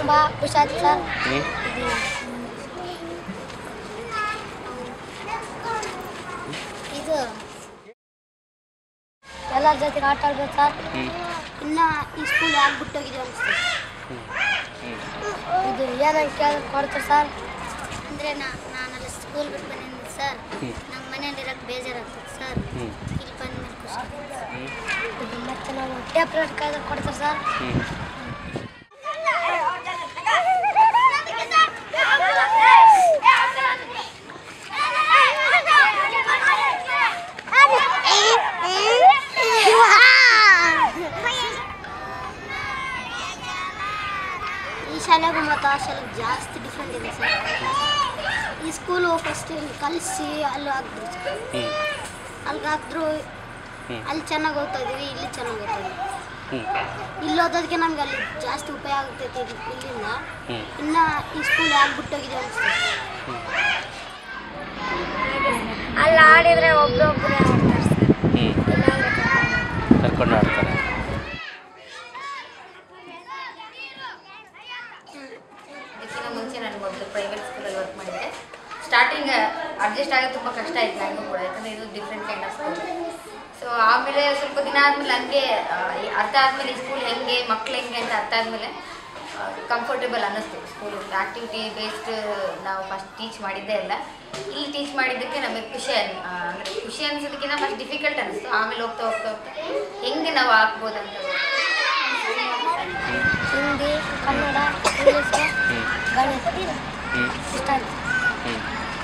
ತುಂಬ ಖುಷಿ ಆಯ್ತು ಸರ್ ಹ್ಞೂ ಇದು ಎಲ್ಲರ ಜೊತೆಗೆ ಆಟ ಆಡ್ಬೇಕು ಸರ್ ಹ್ಞೂ ಇನ್ನ ಈ ಸ್ಕೂಲ್ ಯಾಕೆ ಬಿಟ್ಟೋಗಿದೆ ಅನಿಸ್ತದೆ ಹ್ಞೂ ಇದು ಏನಂತ ಕೇಳಿ ಕೊಡ್ತಾರೆ ಸರ್ ಅಂದರೆ ನಾನು ಅಲ್ಲಿ ಸ್ಕೂಲ್ ಬಿಟ್ಟು ಬಂದಿದ್ದೀನಿ ಸರ್ ಹ್ಞೂ ನಂಗೆ ಮನೇಲಿ ಇರೋಕ್ಕೆ ಬೇಜಾರಾಗ್ತದೆ ಸರ್ ಹ್ಞೂ ಇಲ್ಲಿ ಬಂದ್ಮೇಲೆ ಖುಷಿ ಆಗ್ತದೆ ಹ್ಞೂ ಇದು ಮತ್ತೆ ನಾವು ಟೇಪ್ಲೆಟ್ ಕಾಯ್ದು ಕೊಡ್ತಾರೆ ಸರ್ ಹ್ಞೂ ಈ ಶಾಲೆಗೂ ಮತ್ತು ಆ ಶಾಲೆಗೆ ಜಾಸ್ತಿ ಡಿಫ್ರೆಂಟ್ ಇದೆ ಸರ್ ಈ ಸ್ಕೂಲು ಫಸ್ಟ್ ಕಲಿಸಿ ಅಲ್ಲಿ ಹಾಕಿದ್ರು ಸರ್ ಹ್ಞೂ ಅಲ್ಲಿಗೆ ಹಾಕಿದ್ರು ಹ್ಞೂ ಅಲ್ಲಿ ಚೆನ್ನಾಗಿ ಓದ್ತಾ ಇದೀವಿ ಇಲ್ಲಿ ಚೆನ್ನಾಗಿ ಓದ್ತಾ ಇದೀವಿ ಹ್ಞೂ ಇಲ್ಲಿ ಓದೋದಕ್ಕೆ ನಮ್ಗೆ ಅಲ್ಲಿ ಜಾಸ್ತಿ ಉಪಯೋಗ ಆಗ್ತೈತಿ ಇಲ್ಲಿ- ಇಲ್ಲಿಂದ ಹ್ಞೂ ಇನ್ನ ಈ ಸ್ಕೂಲ್ ಯಾಕೆ ಬಿಟ್ಟೋಗಿದೆ ಅನಿಸ್ತದೆ ಅಲ್ಲಿ ಆಡಿದ್ರೆ ಒಬ್ಬೊಬ್ಬರೇ ಆಡ್ತಾರೆ ಸರ್ ಹ್ಞೂ ಇಲ್ಲಾಂದ್ರೆ ಕರ್ಕೊಂಡು ಆಡ್ತಾರೆ ಇದಕ್ಕಿಂತ ಮುಂಚೆ ನಾನು ಮೊದಲು ಪ್ರೈವೇಟ್ ಸ್ಕೂಲಲ್ಲಿ ವರ್ಕ್ ಮಾಡಿದ್ದೆ ಸ್ಟಾರ್ಟಿಂಗ್ ಅಡ್ಜಸ್ಟ್ ಆಗೋದು ತುಂಬ ಕಷ್ಟ ಆಯಿತು ನನಗೂ ಕೂಡ ಯಾಕಂದರೆ ಇದು different kind of school so ಆಮೇಲೆ ಸ್ವಲ್ಪ ದಿನ ಆದಮೇಲೆ ನನಗೆ ಅರ್ಥ ಆದಮೇಲೆ ಈ ಸ್ಕೂಲ್ ಹೆಂಗೆ ಮಕ್ಳು ಹೆಂಗೆ ಅಂತ ಅರ್ಥ ಆದಮೇಲೆ ಕಂಫರ್ಟೇಬಲ್ ಅನ್ನಿಸ್ತು ಸ್ಕೂಲ್ ಆ್ಯಕ್ಟಿವಿಟಿ ಬೇಸ್ಡ್ ನಾವು ಫಸ್ಟ್ ಟೀಚ್ ಮಾಡಿದ್ದೇ ಇಲ್ಲ ಇಲ್ಲಿ ಟೀಚ್ ಮಾಡಿದ್ದಕ್ಕೆ ನಮಗೆ ಖುಷಿ ಅನ್ ಅಂದರೆ ಖುಷಿ ಅನ್ಸೋದಕ್ಕಿಂತ ಫಸ್ಟ್ ಡಿಫಿಕಲ್ಟ್ ಅನ್ನಿಸ್ತು ಆಮೇಲೆ ಹೋಗ್ತಾ ಹೋಗ್ತಾ ಹೋಗ್ತಾ ಹೆಂಗೆ ನಾವು ಹಾಕ್ಬೋದು ಅಂತ ಹಿಂದಿ ಕನ್ನಡ ಇಂಗ್ಲೀಷ್ ಹ್ಞೂ ಗಣಿತ ಹ್ಞೂ ಇಷ್ಟ ಆಯ್ತು ಹ್ಞೂ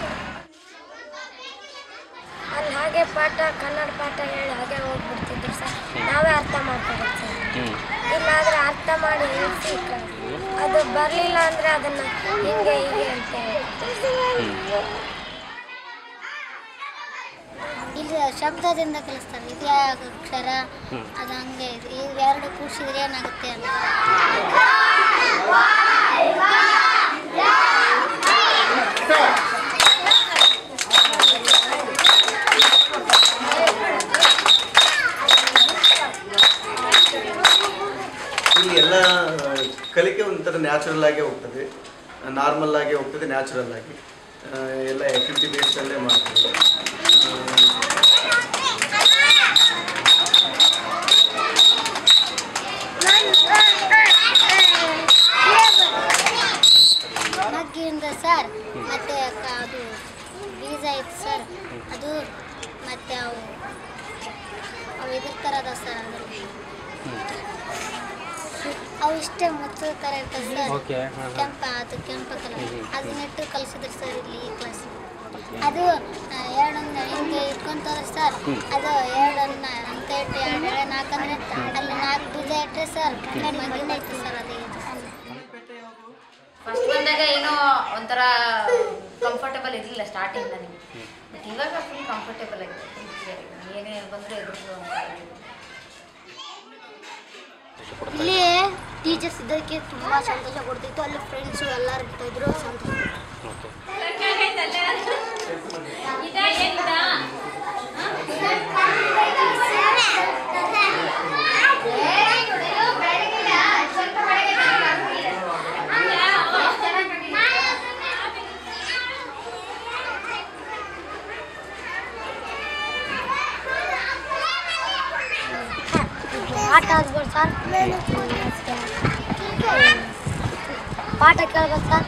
ಅಲ್ಲಿ ಹಾಗೆ ಪಾಠ ಕನ್ನಡ ಪಾಠ ಹೇಳಿ ಹಾಗೆ ಹೋಗ್ಬಿಡ್ತಿದ್ರು ಸರ್ ನಾವೇ ಅರ್ಥ ಮಾಡ್ಕೋಬೇಕು ಸರ್ ಹ್ಞೂ ಇಲ್ಲಾಂದ್ರೆ ಅರ್ಥ ಮಾಡಿ ಹೇಳ್ಸಿ ಕ- ಅದು ಬರಲಿಲ್ಲ ಅಂದರೆ ಅದನ್ನು ಹಿಂಗೆ ಹೀಗೆ ಅಂತ ಹ್ಞೂ ಇಲ್ಲಿ ಶಬ್ದದಿಂದ ಕಲಿಸ್ತಾರೆ ಇದು ಯಾವ ಅಕ್ಷರ ಹ್ಮ್. ಅದು ಹಂಗೆ ಇದು ಇವೆರಡು ಕೂಡಿಸಿದ್ರೆ ಏನಾಗುತ್ತೆ ಅಂತ ಇಲ್ಲಿ ಎಲ್ಲ ಆ, ಕಲಿಕೆ ಒಂಥರ ನ್ಯಾಚುರಲ್ ಆಗೇ ಹೋಗ್ತದೆ ನಾರ್ಮಲ್ ಆಗೇ ಹೋಗ್ತದೆ ನ್ಯಾಚುರಲ್ ಆಗಿ ಆ, ಎಲ್ಲ ಆ್ಯಕ್ಟಿವಿಟಿ ಬೇಸ್ಡಲ್ಲೇ ಮಾಡ್ತೀವಿ ಮಗ್ಗಿಯಿಂದ ಸರ್ ಮತ್ತೆ ಕ- ಅದು ಬೀಜ ಐತೆ ಸರ್ ಅದು ಮತ್ತೆ ಅವು ಅವು ಇದ್ರ ಥರ ಅದಾವ ಸರ್ ಅದ್ರಲ್ಲಿ ಅವು ಇಷ್ಟೇ ಮುಚ್ಚೋ ಥರ ಇರ್ತದೆ ಸರ್ ಓಕೆ ಹಾಂ ಹಾಂ ಕೆಂಪ ಅದು ಕೆಂಪ ಕಲರ್ ಹ್ಮ್. ಅದನ್ನಿಟ್ಟು ಕಲಿಸಿದ್ರು ಸರ್ ಇಲ್ಲಿ ಈ ಕ್ಲಾಸ್ ಅದು ಆ, ಎರಡನ್ನ ಹಿಂಗೆ ಇಟ್ಕೊಂತಂದ್ರೆ ಸರ್ ಹ್ಮ್. ಅದು ಎರಡನ್ನ ಅಂತ ಇಟ್ಟು ಎರಡು ಎಳೆ ನಾಲ್ಕಂದ್ರೆ ಅಲ್ಲಿ ನಾಲ್ಕು ಬೀಜ ಇಟ್ಟರೆ ಸರ್ ಮಗಿನ ಐತೆ ಸರ್ ಅದು ಇದು. ಫಸ್ಟ್ ಬಂದಾಗ ಏನೋ ಒಂಥರ ಕಂಫರ್ಟಬಲ್ ಇರಲಿಲ್ಲ ಸ್ಟಾರ್ಟಿಂಗ್ ನನಗೆ ಬಟ್ ಇವಾಗ ಫುಲ್ ಕಂಫರ್ಟೇಬಲ್ ಆಗಿದೆ ಏನೇ ಬಂದರೂ ಎದುರಿಸೋ ಇಲ್ಲಿ ಟೀಚರ್ಸ್ ಇದ್ದಕ್ಕೆ ತುಂಬ ಸಂತೋಷ ಕೊಡ್ತಿತ್ತು ಅಲ್ಲಿ ಫ್ರೆಂಡ್ಸು ಎಲ್ಲರೂ ಇರ್ತಾಯಿದ್ರು ಸಂತೋಷ ಓಕೆ ಆಟ ಆಡ್ಬೋದು ಸರ್ ಪಾಠ ಕೇಳ್ಬೇಕು ಸರ್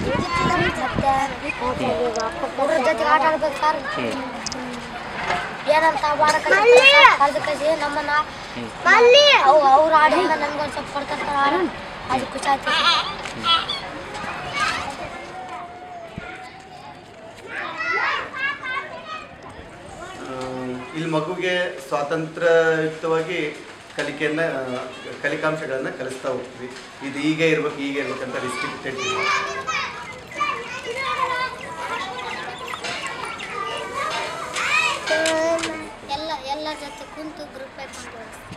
ಮತ್ತೆ ಹುಡುಗ್ರ ಜೊತೆಗೆ ಆಟ ಆಡ್ಬೇಕು ಸರ್ ಹ್ಞೂ ಏನಂತ ಮಾಡಕ ಅದಕ್ಕೆ ನಮ್ಮನ್ನ ಅವು ಅವ್ರು ಆಡಿಂದ ನನ್ಗೊಂದು ಸ್ವಲ್ಪ ಕೊಡ್ತಾರೆ ಸರ್ ಆಡ ಅದು ಖುಷಿ ಆಯ್ತು ಆ, ಇಲ್ಲಿ ಮಗುಗೆ ಸ್ವಾತಂತ್ರ್ಯಯುತವಾಗಿ ಕಲಿಕೆಯನ್ನು ಕಲಿಕಾಂಶಗಳನ್ನು ಕಲಿಸ್ತಾ ಹೋಗ್ತೀವಿ ಇದು ಹೀಗೆ ಇರ್ಬೇಕು ಹೀಗೆ ಇರ್ಬೇಕಂತ ರಿಸ್ಟ್ರಿಕ್ಟೆಡ್ ಇಲ್ಲ ಎಲ್ಲ ಎಲ್ಲ ಜೊತೆ ಕುಂತು ಗ್ರೂಪ್ ಆಗಿ ಕುಂತು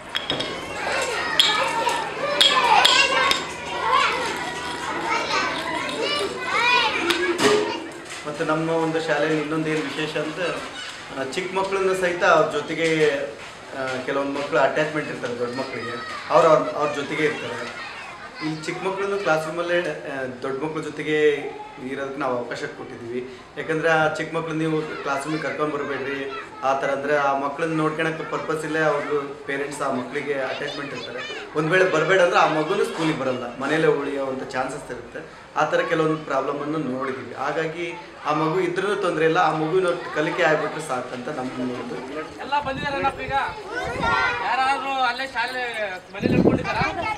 ಮತ್ತು ನಮ್ಮ ಒಂದು ಶಾಲೆಯಲ್ಲಿ ಇನ್ನೊಂದೇನು ವಿಶೇಷ ಅಂದ್ರೆ ಆ, ಚಿಕ್ಕ ಮಕ್ಕಳನ್ನ ಸಹಿತ ಅವ್ರ ಜೊತೆಗೆ ಆ, ಕೆಲವೊಂದು ಮಕ್ಕಳು ಅಟ್ಯಾಚ್ಮೆಂಟ್ ಇರ್ತಾರೆ ದೊಡ್ಡ ಮಕ್ಕಳಿಗೆ ಅವ್ರು ಅವ್ರ ಅವ್ರ ಜೊತೆಗೆ ಇರ್ತಾರೆ ಈ ಚಿಕ್ಕ ಮಕ್ಕಳನ್ನು ಕ್ಲಾಸ್ ರೂಮಲ್ಲೇ ದೊಡ್ಡ ಮಕ್ಳ ಜೊತೆಗೆ ಇರೋದಕ್ಕೆ ನಾವು ಅವಕಾಶ ಕೊಟ್ಟಿದ್ದೀವಿ ಯಾಕಂದರೆ ಆ ಚಿಕ್ಕ ಮಕ್ಳು ನೀವು ಕ್ಲಾಸ್ ರೂಮಿಗೆ ಕರ್ಕೊಂಡು ಬರಬೇಡ್ರಿ ಆ ಥರ ಅಂದರೆ ಆ ಮಕ್ಕಳನ್ನ ನೋಡ್ಕೊಳಕ್ಕೆ ಪರ್ಪಸ್ ಇಲ್ಲೇ ಅವ್ರದ್ದು ಪೇರೆಂಟ್ಸ್ ಆ ಮಕ್ಕಳಿಗೆ ಅಟ್ಯಾಚ್ಮೆಂಟ್ ಇರ್ತಾರೆ ಒಂದು ವೇಳೆ ಬರಬೇಡ ಅಂದ್ರೆ ಆ ಮಗುನು ಸ್ಕೂಲಿಗೆ ಬರಲ್ಲ ಮನೇಲೇ ಉಳಿಯೋವಂಥ ಚಾನ್ಸಸ್ ಇರುತ್ತೆ ಆ ಥರ ಕೆಲವೊಂದು ಪ್ರಾಬ್ಲಮನ್ನು ನೋಡಿದ್ದೀವಿ ಹಾಗಾಗಿ ಆ ಮಗು ಇದ್ರೂ ತೊಂದರೆ ಇಲ್ಲ ಆ ಮಗುವಿನ ಕಲಿಕೆ ಆಗಿಬಿಟ್ರೆ ಸಾಕಂತ ನಮ್ಮ ಒಂದು ಎಲ್ಲ ಬಂದಿದಾರಲ್ಲಪ್ಪ ಈಗ ಯಾರಾದ್ರೂ ಅಲ್ಲೇ ಶಾಲೆ ಮನೇಲಿ ಇಟ್ಕೊಂಡಿದ್ದಾರ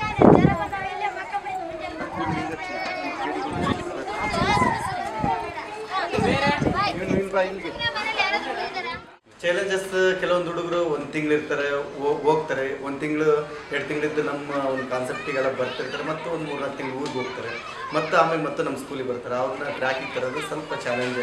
ಚಾಲೆಂಜಸ್ ಕೆಲವೊಂದು ಹುಡುಗರು ಒಂದು ತಿಂಗಳು ಇರ್ತಾರೆ ಹೋ- ಹೋಗ್ತಾರೆ ಒಂದು ತಿಂಗಳು ಎರಡು ತಿಂಗಳಿದ್ದು ನಮ್ಮ ಒಂದು ಕಾನ್ಸೆಪ್ಟಿಗೆಲ್ಲ ಬರ್ತಿರ್ತಾರೆ ಮತ್ತು ಒಂದು ಮೂರು ನಾಲ್ಕು ತಿಂಗಳು ಊರಿಗೆ ಹೋಗ್ತಾರೆ ಮತ್ತು ಆಮೇಲೆ ಮತ್ತೆ ನಮ್ಮ ಸ್ಕೂಲಿಗೆ ಬರ್ತಾರೆ ಅವ್ರನ್ನ ಟ್ರ್ಯಾಕಿಗೆ ತರೋದು ಸ್ವಲ್ಪ ಚಾಲೆಂಜ್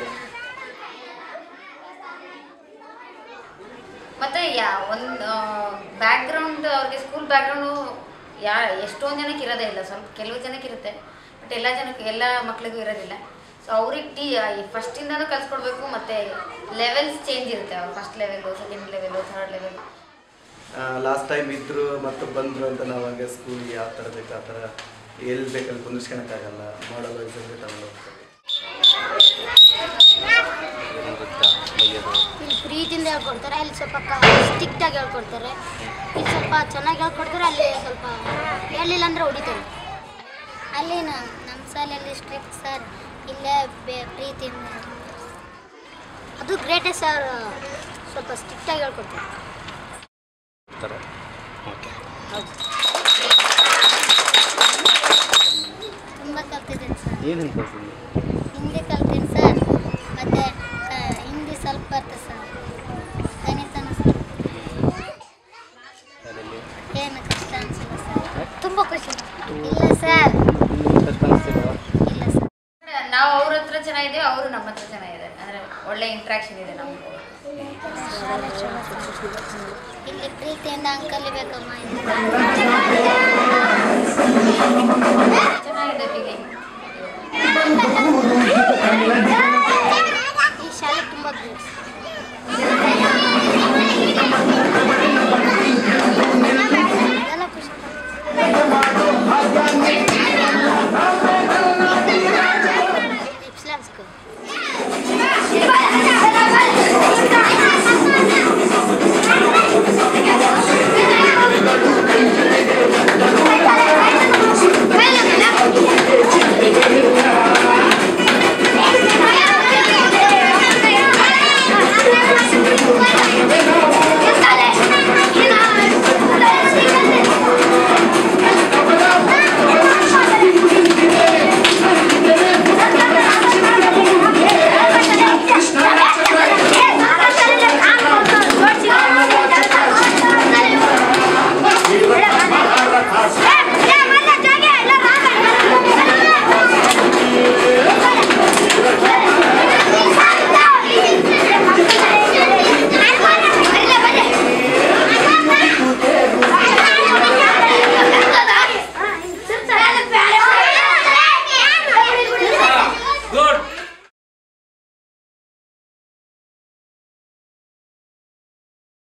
ಮತ್ತೆ ಯಾ ಒಂದು ಬ್ಯಾಕ್ಗ್ರೌಂಡ್ ಅವ್ರಿಗೆ ಸ್ಕೂಲ್ ಬ್ಯಾಕ್ಗ್ರೌಂಡು ಯಾ ಎಷ್ಟೊಂದು ಜನಕ್ಕೆ ಇರೋದೇ ಇಲ್ಲ ಸ್ವಲ್ಪ ಕೆಲವು ಜನಕ್ಕೆ ಇರುತ್ತೆ ಬಟ್ ಎಲ್ಲ ಜನಕ್ಕೆ ಎಲ್ಲ ಮಕ್ಳಿಗೂ ಇರೋದಿಲ್ಲ ಸೊ ಅವ್ರಿಗೆ ಟೀ ಫಸ್ಟಿಂದನೂ ಕಲಿಸ್ಕೊಡ್ಬೇಕು ಮತ್ತು ಲೆವೆಲ್ಸ್ ಚೇಂಜ್ ಇರುತ್ತೆ ಅವ್ರು first level second level third level last time ಇದ್ದರು ಮತ್ತು ಬಂದರು ಅಂತ ನಾವು ಹಂಗೆ ಸ್ಕೂಲಿಗೆ ಯಾವ ಥರ ಬೇಕು ಆ ಥರ ಎಲ್ಲಿ ಬೇಕಲ್ಲಿ ಕುಂದಿರ್ಸ್ಕೊಳಕ್ಕಾಗಲ್ಲ ಮಾಡಲ್ ವೈಸಲ್ಲಿ ತಗೊಂಡು ಹೋಗ್ತಾರೆ ನೃತ್ಯ ಬೈಯೋದು ಇಲ್ಲಿ ಪ್ರೀತಿಯಿಂದ ಹೇಳ್ಕೊಡ್ತಾರೆ ಅಲ್ಲಿ ಸ್ವಲ್ಪ ಸ್ಟಿಕ್ಟ್ ಆಗಿ ಹೇಳ್ಕೊಡ್ತಾರೆ ಇಲ್ಲಿ ಸ್ವಲ್ಪ ಚೆನ್ನಾಗಿ ಹೇಳ್ಕೊಡ್ತಾರೆ ಅಲ್ಲಿ ಸ್ವಲ್ಪ ಹೇಳಿಲ್ಲ ಅಂದ್ರೆ ಹೊಡಿತಾರೆ ಅಲ್ಲಿ ನಮ್ಮ ನಮ್ಮ ಶಾಲೆಯಲ್ಲಿ ಸ್ಟ್ರಿಕ್ಟ್ ಸರ್ ಇಲ್ಲೇ ಬೇ ಪ್ರೀತಿಯಿಂದ ಅದು ಗ್ರೇಟೆಸ್ಟ್ ಸರ್ ಸ್ವಲ್ಪ ಸ್ಟ್ರಿಕ್ಟಾಗಿ ಹೇಳ್ಕೊಡ್ತಾರೆ ಥರ ಓಕೆ ತುಂಬ ಕಲ್ತಿದ್ದೀನಿ ಸರ್ ಏನೇನು ಕಲ್ತಿದ್ದೆ ಹಿಂದಿ ಕಲ್ತೀನಿ ಸರ್ ಮತ್ತು ಹಿಂದಿ ಸ್ವಲ್ಪ ಬರ್ತದೆ ಸರ್ ಗಣಿತನೂ ಸರ್ ಅದರಲ್ಲಿ ಏನು ಕಷ್ಟ ಅನಿಸಿಲ್ಲ ಸರ್ ತುಂಬ ಖುಷಿ ಇಲ್ಲ ಸರ್ ಕಷ್ಟ ಅನಿಸ್ತಿಲ್ವಾ ಇಲ್ಲ ಸರ್ ನಾವು ಅವ್ರ ಹತ್ರ ಚೆನ್ನಾಗಿದ್ದೀವಿ ಅವರು ನಮ್ಮ ಹತ್ರ ಚೆನ್ನಾಗಿದ್ದಾರೆ ಅಂದರೆ ಒಳ್ಳೆ ಇಂಟ್ರಾಕ್ಷನ್ ಇದೆ ನಮ್ಗೆ ಇಲ್ಲಿ ಪ್ರೀತಿಯಿಂದ ಹಂಗೆ ಕಲಿಬೇಕಮ್ಮ ಇಲ್ಲಿ. ಚೆನ್ನಾಗಿದೆ ಫೀಲಿಂಗ್